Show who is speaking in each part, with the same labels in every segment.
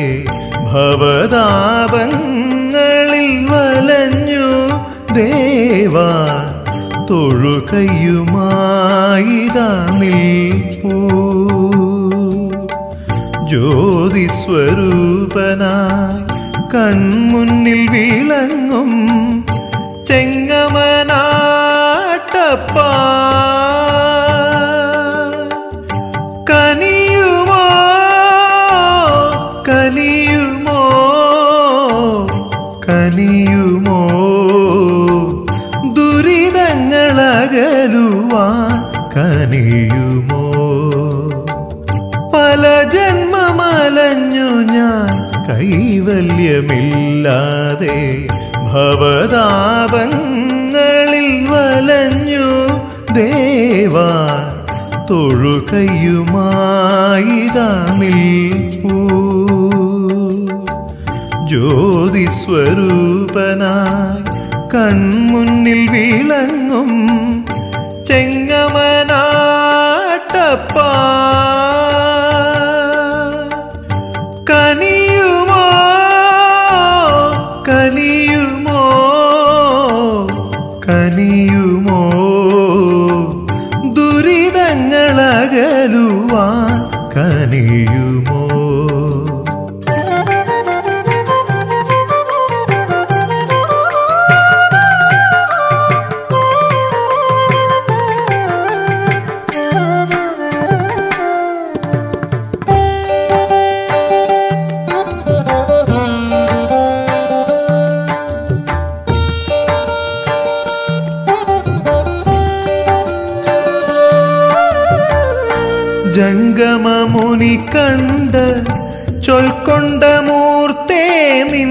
Speaker 1: ഭവതാപങ്ങളിൽ വലഞ്ഞു ദേവാ തൊഴുകയുമായിതാ നിൽപ്പൂ ജ്യോതിസ്വരൂപനായി കൺമുന്നിൽ വിളങ്ങും ചെങ്ങമനാട്ടപ്പാ കനിയുമോ കനിയുമോ കനിയുമോ ദുരിതങ്ങളകലുവാൻ കനിയുമോ പല ജന്മമലഞ്ഞു ഞാൻ കൈവല്യമില്ലാതെ ഭവതാപങ്ങളിൽ വലഞ്ഞു ദേവാ തൊഴുകയുമായിതാ നിൽപ്പൂ ജ്യോതിസ്വരൂപനായി കൺമുന്നിൽ വിളങ്ങും ചെങ്ങമനാട്ടപ്പാ കനിയുമോ കനിയുമോ കനിയുമോ ദുരിതങ്ങളകലുവാൻ കനിയുമോ ജംഗമമുനി കണ്ട് ചൊൽക്കൊണ്ട മൂർത്തേ നിൻ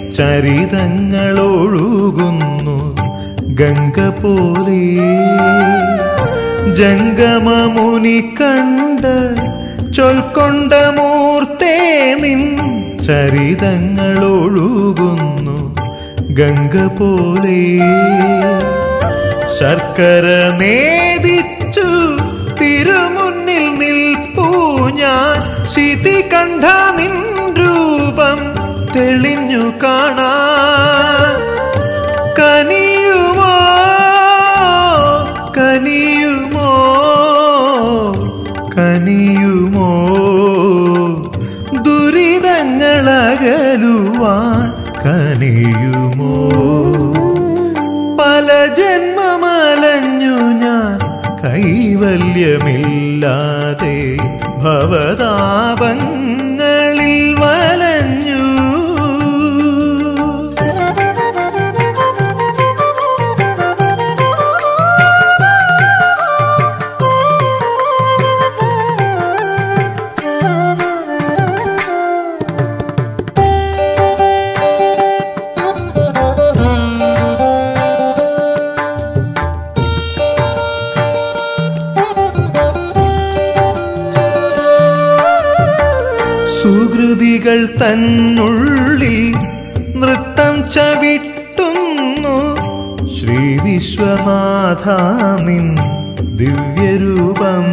Speaker 1: ചരിതങ്ങളൊഴുകുന്നു ഗംഗ പോലെ ജംഗമമുനി കണ്ട് ചൊൽക്കൊണ്ട മൂർത്തേ നിൻ ചരിതങ്ങളൊഴുകുന്നു ഗംഗ പോലെ ശർക്കര നേദിച്ചു തിരുമുന്നിൽ നിൽപ്പൂ ഞാൻ ശിതി കണ്ട നിൻ രൂപം തെളിഞ്ഞു കാണാൻ കനിയുമോ കനിയുമോ കനിയുമോ ദുരിതങ്ങളകലുവാൻ കനിയുമോ പല ജന്മമലഞ്ഞു ഞാൻ കൈവല്യമില്ലാതെ ഭവതാപങ്ങളിൽ വലഞ്ഞു സുഹൃതികൾ തന്നുള്ളിൽ നൃത്തം ചവിട്ടുന്നു ശ്രീ വിശ്വനാഥ നിൻ ദിവ്യരൂപം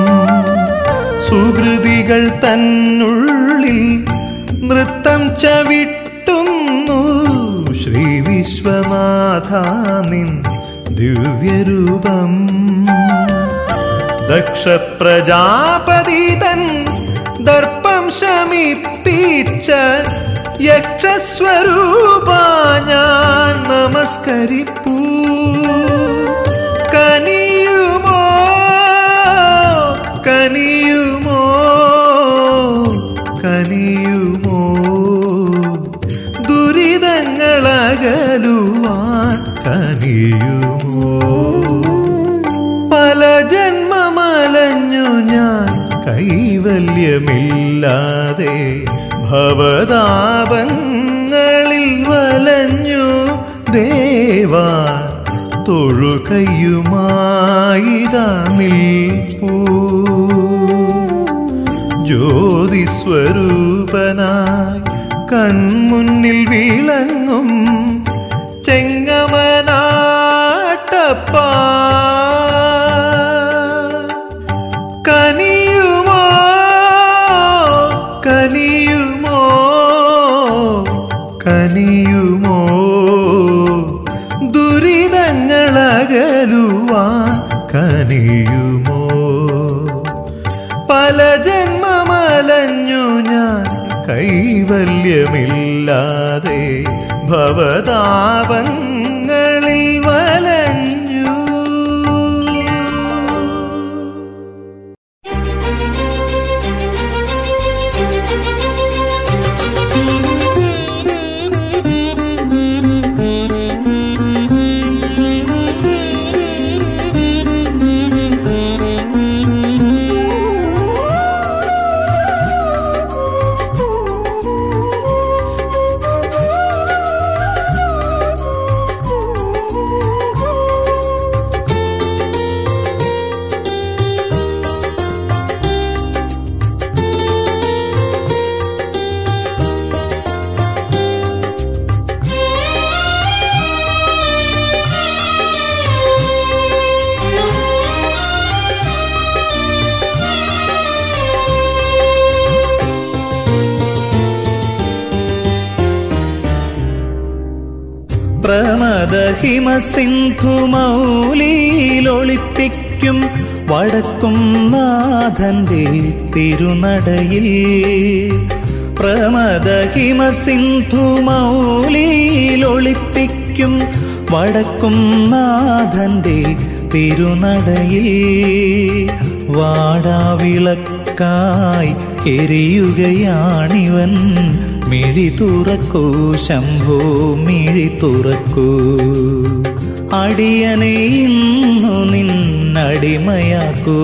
Speaker 1: സുഹൃതികൾ തന്നുള്ളിൽ നൃത്തം ചവിട്ടുന്നു ശ്രീ വിശ്വനാഥ നിൻ ദിവ്യരൂപം ദക്ഷ പ്രജാപതി തൻ ദർപ്പം ശമിപ്പിച്ച യക്ഷസ്വരൂപ ഞാൻ നമസ്കരിപ്പൂ കനിയുമോ കനിയുമോ കനിയുമോ ദുരിതങ്ങളകലുവാൻ കനിയുമോ പല ജന്മമലഞ്ഞു ഞാൻ കൈവല്യമില്ലാതെ ഭവതാപങ്ങളിൽ വലഞ്ഞു ദേവാ തൊഴുകയുമായിതാ നിൽപ്പൂ ജ്യോതിസ്വരൂപനായി കൺമുന്നിൽ വിളങ്ങും ചെങ്ങമനാട്ടപ്പാ കനിയുമോ കനിയുമോ കനിയുമോ ദുരിതങ്ങളകലുവാൻ കനിയുമോ പല ജന്മമലഞ്ഞു ഞാൻ കൈവല്യമില്ലാതെ ഭവതാപങ്ങളിൽ വലഞ്ഞു
Speaker 2: പ്രമദഹിമ സിന്ധുമൗലിയിലൊളിപ്പിക്കും വടക്കും നാഥന്റെ തിരുനടയിൽ പ്രമദഹിമ സിന്ധുമൗലിയിലൊളിപ്പിക്കും വടക്കും നാഥന്റെ തിരുനടയിൽ വാടാവിളക്കായി എരിയുകയാണിവൻ മിഴി തുറക്കൂ ശംഭോ മിഴി തുറക്കൂ അടിയനെ ഇന്നു നിന്നടിമയാക്കൂ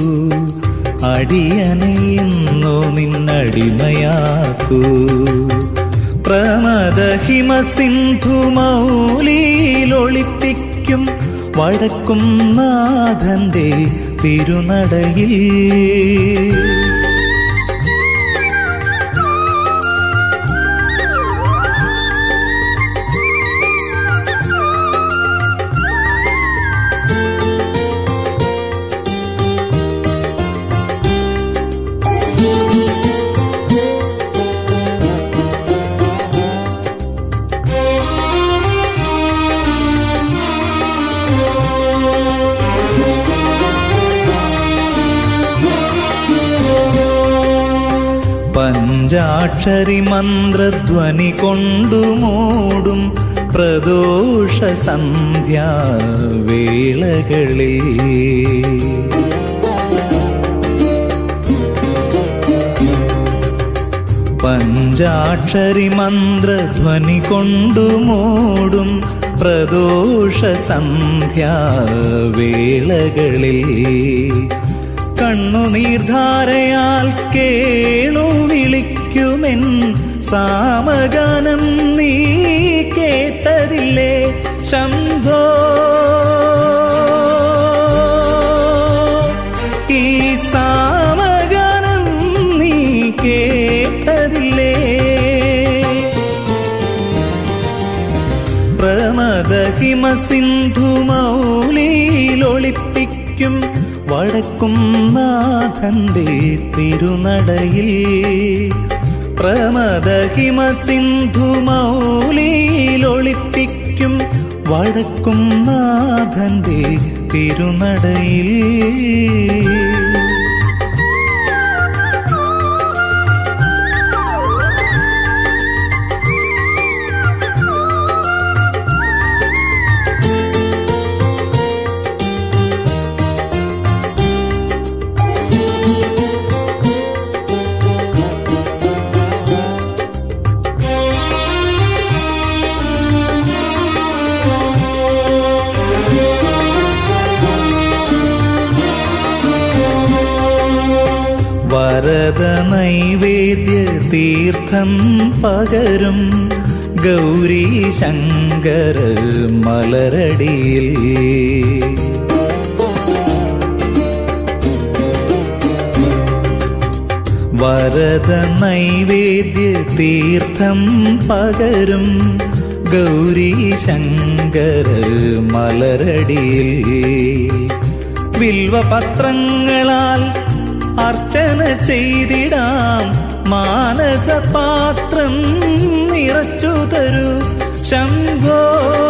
Speaker 2: അടിയനെ ഇന്നു നിന്നടിമയാക്കൂ പ്രമദഹിമ സിന്ധു മൗലിയിലൊളിപ്പിക്കും വടക്കും നാഥന്റെ തിരുനടയിൽ പഞ്ചാക്ഷരി മന്ത്രധ്വനി കൊണ്ടു മൂടും പ്രദോഷ സന്ധ്യാ വേളകളിൽ പഞ്ചാക്ഷരി മന്ത്രധ്വനി കൊണ്ടു മൂടും പ്രദോഷ സന്ധ്യാ വേളകളിൽ കണ്ണുനീർധാരയാൽ കേണു വിളിക്കുമെൻ സാമഗാനം നീ കേട്ടതില്ലേ ശംഭോ ഈ സാമഗാനം നീ കേട്ടതില്ലേ പ്രമദഹിമ സിന്ധു മൗലിയിലൊളിപ്പിക്കും വടക്കും നാഥന്റെ തിരുനടയിൽ പ്രമദഹിമ സിന്ധു മൗലിയിലൊളിപ്പിക്കും വടക്കും നാഥന്റെ തിരുനടയിൽ വരദ നൈവേദ്യ തീർത്ഥം പകരും ഗൗരി ശങ്കര മലരടിയിൽ വരദ നൈവേദ്യ തീർത്ഥം പകരും ഗൗരി ശങ്കര മലരടിയിൽ വിൽവപത്രങ്ങളാൽ അർച്ചന ചെയ്തിടാം മാനസപാത്രം നിറച്ചു തരൂ ശംഭോ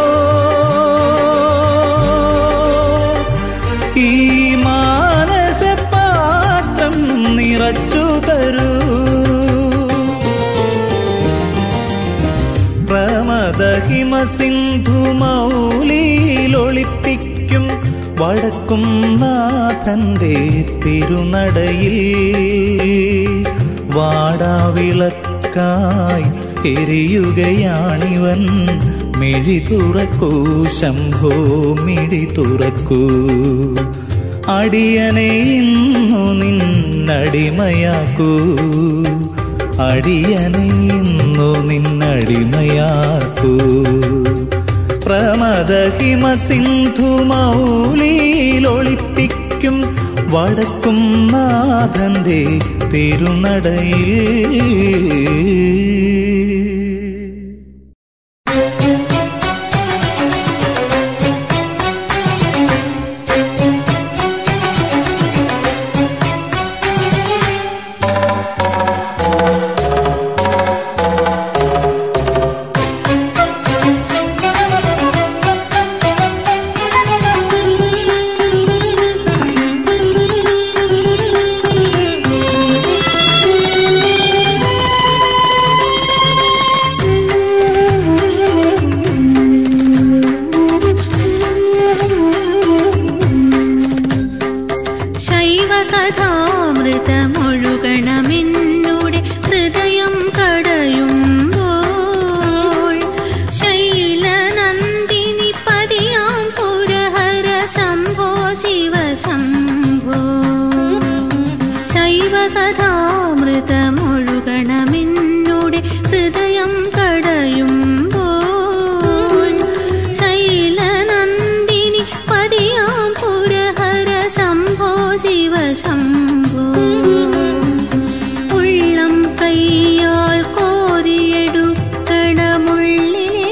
Speaker 2: ഈ മാനസപാത്രം നിറച്ചു തരൂ പ്രമദഹിമ സിന്ധു മൗലിയിലൊളിപ്പിക്കും വടക്കും നാഥന്റെ തിരുനടയിൽ വാടാവിളക്കായി എരിയുകയാണിവൻ മിഴി തുറക്കൂ ശംഭോ മിഴി തുറക്കൂ അടിയനെ ഇന്നു നിന്നടിമയാക്കൂ അടിയനെ ഇന്നു നിന്നടിമയാക്കൂ പ്രമദഹിമ സിന്ധു മൗലിയിലൊളിപ്പിക്കും വടക്കും നാഥന്റെ തിരുനടയിൽ
Speaker 3: ശൈവകഥാമൃതമൊഴുകണമെന്നുടെ ഹൃദയം കടയുമ്പോൾ ശൈലനന്ദിനി പതിയാം പുരഹര ശംഭോ ശിവ ശംഭോ ശൈവകഥാമൃതമൊഴുകണമെന്നുടെ ഹൃദയം കടയുമ്പോൾ ശൈലനന്ദിനി പതിയാം പുരഹര ശംഭോ ശിവ ശംഭോ ഉള്ളം കയ്യാൽ കോരിയെടുക്കണമുള്ളിലെ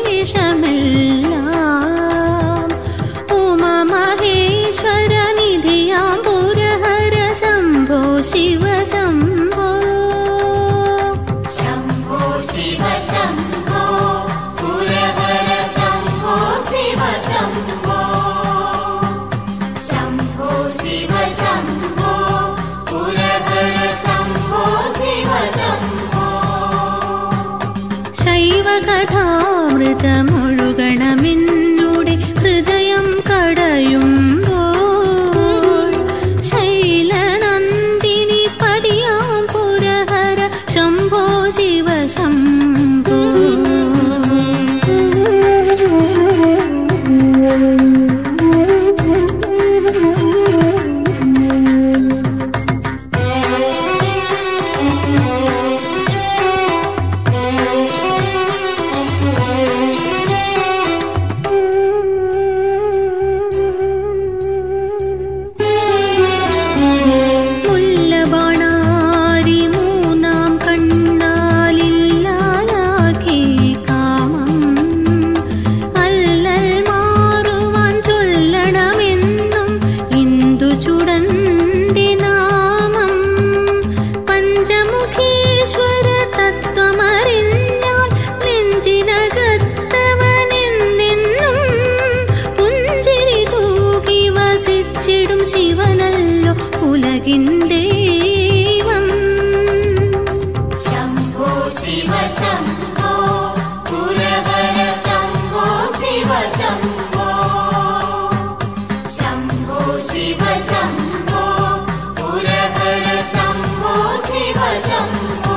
Speaker 3: വിഷമെല്ലാം ഉമമഹേശ്വര നിധിയാം പുരഹര ശംഭോ ശിവ ശംഭോ
Speaker 4: शम्भो शिव शम्भो पुरवर शम्भो शिव शम्भो शम्भो शिव शम्भो पुरवर शम्भो शिव शम्भो
Speaker 3: ശൈവകഥാമൃതമൊഴുകണമെന്നുടെ ഹൃദയം കടയുമ്പോൾ ശൈലനന്ദിനി പതിയാം പുരഹര ശംഭോ ശിവ ശംഭോ മുല്ലബാണാരി മൂന്നാം കണ്ണാലില്ലാലാക്കി കാമം അല്ലൽ മാറുവാൻ ചൊല്ലണമെന്നും ഇന്ദു ചുടന്റെ നാമം പഞ്ചമുഖീശ്വര തത്വമറിഞ്ഞാൽ നെഞ്ചിനകത്തവനെന്നെന്നും പുഞ്ചിരി തൂകി വസിച്ചിടും ശിവനല്ലോ ഉലകിൻ ദൈവം
Speaker 4: शम्भो शिव शम्भो पुरवर शम्भो शिव शम्भो शम्भो शिव शम्भो पुरवर शम्भो शिव शम्भो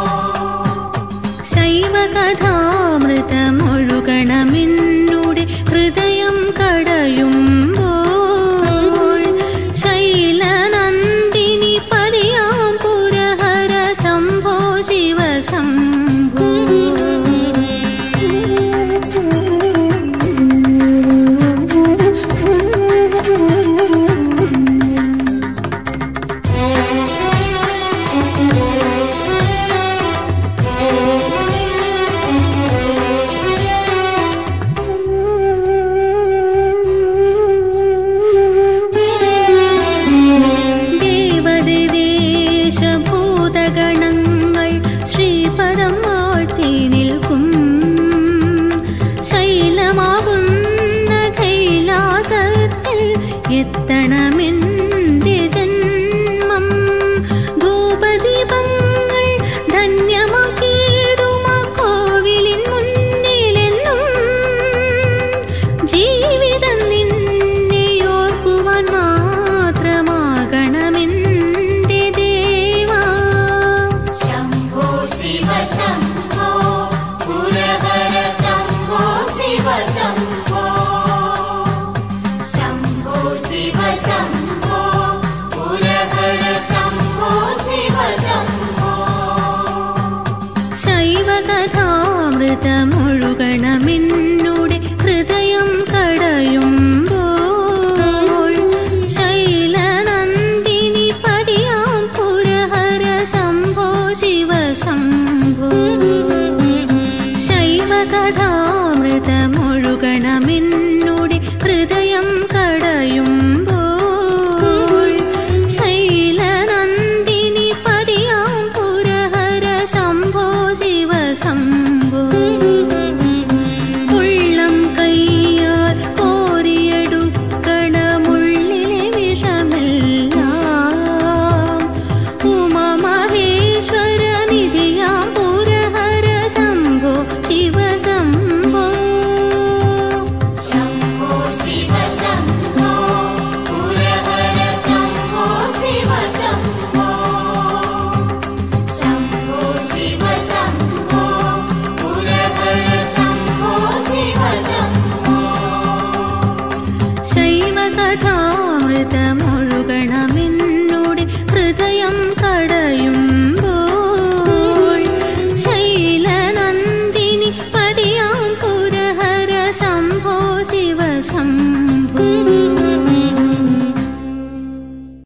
Speaker 3: ശൈവകഥാമൃതമൊഴുകണമെന്നുടെ ഹൃദയം കടയുമ്പോൾ ശൈലനന്ദിനി പതിയാം പുരഹര ശംഭോ ശിവ ശംഭോ
Speaker 4: पुरहर शम्भो शिव शम्भो शम्भो शिव शम्भो पुरहर शम्भो शिव शम्भो
Speaker 3: ശൈവകഥാമൃതമൊഴുകണമെന്നുടെ ഹൃദയം കടയുമ്പോൾ ശൈലനന്ദിനി പതിയാം പുരഹര ശംഭോ ശിവ ശംഭോ ശൈവകഥാമൃതമൊഴുകണമെന്നുടെ